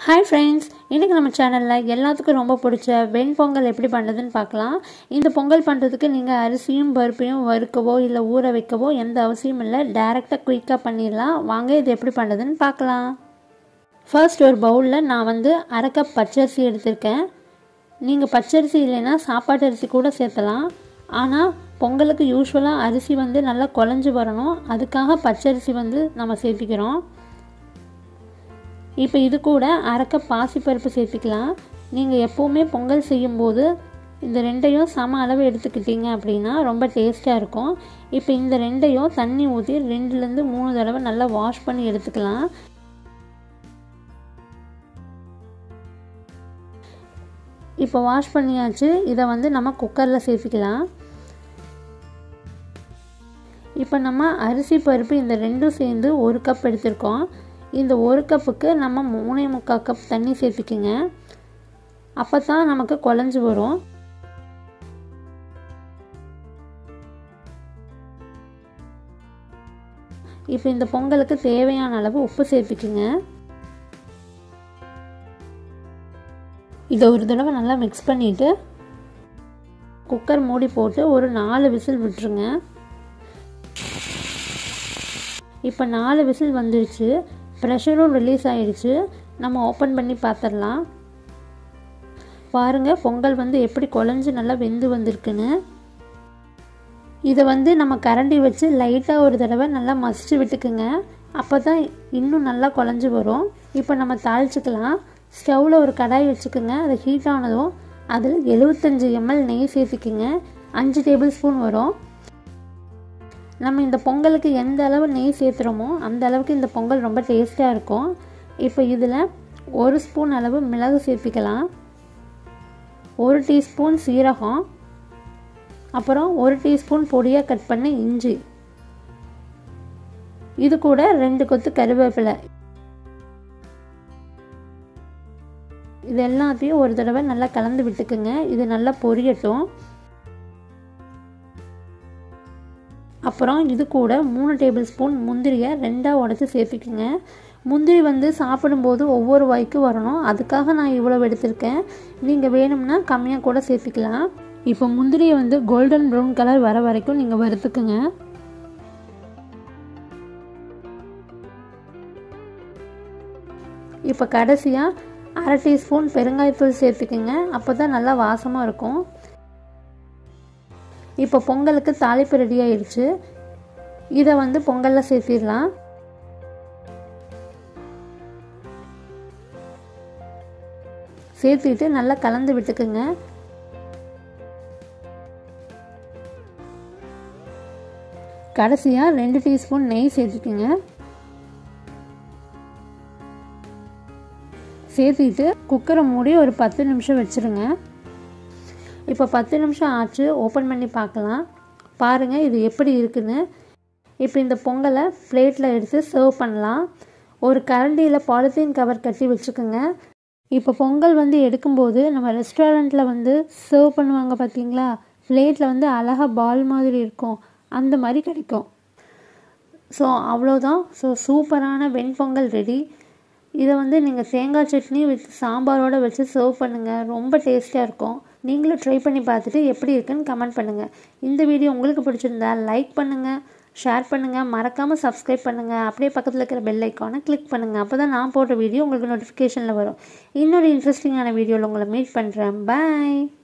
hi friends இன்றைக்கி நம்ம சேனலில் எல்லாத்துக்கும் ரொம்ப பிடிச்ச வெண்பொங்கல் எப்படி பண்ணுறதுன்னு பார்க்கலாம் இந்த பொங்கல் பண்ணுறதுக்கு நீங்கள் அரிசியும் பருப்பையும் வறுக்கவோ இல்லை ஊற வைக்கவோ எந்த அவசியமும் இல்லை டேரெக்டாக குயிக்காக பண்ணிடலாம் வாங்க இது எப்படி பண்ணுறதுன்னு பார்க்கலாம் ஃபர்ஸ்ட் ஒரு பவுலில் நான் வந்து அரை கப் பச்சரிசி எடுத்திருக்கேன் நீங்கள் பச்சரிசி இல்லைன்னா சாப்பாட்டு அரிசி கூட சேர்த்தலாம் ஆனால் பொங்கலுக்கு யூஸ்வலாக அரிசி வந்து நல்லா குழஞ்சி வரணும் அதுக்காக பச்சரிசி வந்து நம்ம சேர்த்திக்கிறோம் இப்போ இது கூட அரைக்க பாசிப்பருப்பு சேர்த்துக்கலாம் நீங்கள் எப்போவுமே பொங்கல் செய்யும்போது இந்த ரெண்டையும் சம அளவு எடுத்துக்கிட்டீங்க அப்படின்னா ரொம்ப டேஸ்ட்டாக இருக்கும் இப்போ இந்த ரெண்டையும் தண்ணி ஊற்றி ரெண்டுலேருந்து மூணு தடவை நல்லா வாஷ் பண்ணி எடுத்துக்கலாம் இப்போ வாஷ் பண்ணியாச்சு இதை வந்து நம்ம குக்கரில் சேர்த்துக்கலாம் இப்போ நம்ம அரிசி பருப்பு இந்த ரெண்டும் சேர்ந்து ஒரு கப் எடுத்திருக்கோம் இந்த ஒரு கப்புக்கு நம்ம மூணே முக்கால் கப் தண்ணி சேர்த்துக்கிங்க அப்போ தான் நமக்கு குழஞ்சி வரும் இப்போ இந்த பொங்கலுக்கு தேவையான அளவு உப்பு சேர்த்துக்குங்க இதை ஒரு தடவை நல்லா மிக்ஸ் பண்ணிவிட்டு குக்கர் மூடி போட்டு ஒரு நாலு விசில் விட்டுருங்க இப்போ நாலு விசில் வந்துருச்சு ப்ரெஷரும் ரிலீஸ் ஆகிடுச்சு நம்ம ஓப்பன் பண்ணி பார்த்துடலாம் பாருங்கள் பொங்கல் வந்து எப்படி குழஞ்சி நல்லா வெந்து வந்திருக்குன்னு இதை வந்து நம்ம கரண்டி வச்சு லைட்டாக ஒரு தடவை நல்லா மசிச்சு விட்டுக்குங்க அப்போ தான் இன்னும் நல்லா குழஞ்சி வரும் இப்போ நம்ம தாளிச்சுக்கலாம் ஸ்டவ்வில் ஒரு கடாய் வச்சுக்கோங்க அது ஹீட் ஆனதும் அதில் எழுபத்தஞ்சி எம்எல் நெய் சேர்த்துக்குங்க அஞ்சு டேபிள் ஸ்பூன் வரும் நம்ம இந்த பொங்கலுக்கு எந்த அளவு நெய் சேர்த்துறோமோ அந்த அளவுக்கு இந்த பொங்கல் ரொம்ப டேஸ்ட்டாக இருக்கும் இப்போ இதில் ஒரு ஸ்பூன் அளவு மிளகு சேர்த்துக்கலாம் ஒரு டீஸ்பூன் சீரகம் அப்புறம் ஒரு டீஸ்பூன் பொடியாக கட் பண்ண இஞ்சி இது கூட ரெண்டு கொத்து கருவேப்பிலை இது எல்லாத்தையும் ஒரு தடவை நல்லா கலந்து விட்டுக்குங்க இது நல்லா பொரியட்டும் அப்புறம் இது கூட மூணு டேபிள் ஸ்பூன் முந்திரியை ரெண்டாக உடச்சி சேர்த்துக்குங்க முந்திரி வந்து சாப்பிடும்போது ஒவ்வொரு வாய்க்கு வரணும் அதுக்காக நான் இவ்வளோ எடுத்திருக்கேன் நீங்கள் வேணும்னா கம்மியாக கூட சேர்த்துக்கலாம் இப்போ முந்திரியை வந்து கோல்டன் ப்ரௌன் கலர் வர வரைக்கும் நீங்கள் வறுத்துக்குங்க இப்போ கடைசியாக அரை டீஸ்பூன் பெருங்காயத்தூள் சேர்த்துக்குங்க அப்போ தான் நல்லா வாசமாக இருக்கும் இப்போ பொங்கலுக்கு தாளிப்பு ரெடி ஆயிடுச்சு இதை வந்து பொங்கலில் சேர்த்திடலாம் சேர்த்துக்கிட்டு நல்லா கலந்து விட்டுக்குங்க கடைசியாக ரெண்டு டீஸ்பூன் நெய் சேர்த்துக்குங்க சேர்த்துக்கிட்டு குக்கரை மூடி ஒரு பத்து நிமிஷம் வச்சுருங்க இப்போ பத்து நிமிஷம் ஆச்சு ஓப்பன் பண்ணி பார்க்கலாம் பாருங்கள் இது எப்படி இருக்குன்னு இப்போ இந்த பொங்கலை பிளேட்டில் எடுத்து சர்வ் பண்ணலாம் ஒரு கரண்டியில் பாலித்தீன் கவர் கட்டி வச்சுக்கோங்க இப்போ பொங்கல் வந்து எடுக்கும்போது நம்ம ரெஸ்டாரண்ட்டில் வந்து சர்வ் பண்ணுவாங்க பார்த்தீங்களா பிளேட்டில் வந்து அழகாக பால் மாதிரி இருக்கும் அந்த மாதிரி கிடைக்கும் ஸோ அவ்வளோதான் ஸோ சூப்பரான வெண்பொங்கல் ரெடி இதை வந்து நீங்கள் தேங்காய் சட்னி வித் சாம்பாரோடு வச்சு சர்வ் பண்ணுங்கள் ரொம்ப டேஸ்ட்டாக இருக்கும் நீங்களும் ட்ரை பண்ணி பார்த்துட்டு எப்படி இருக்குன்னு கமெண்ட் பண்ணுங்கள் இந்த வீடியோ உங்களுக்கு பிடிச்சிருந்தா லைக் பண்ணுங்கள் ஷேர் பண்ணுங்கள் மறக்காமல் சப்ஸ்கிரைப் பண்ணுங்கள் அப்படியே பக்கத்தில் இருக்கிற பெல் ஐக்கானை கிளிக் பண்ணுங்கள் அப்போ தான் நான் போடுற வீடியோ உங்களுக்கு நோட்டிஃபிகேஷனில் வரும் இன்னொரு இன்ட்ரெஸ்டிங்கான வீடியோவில் உங்களை மீட் பண்ணுறேன் பாய்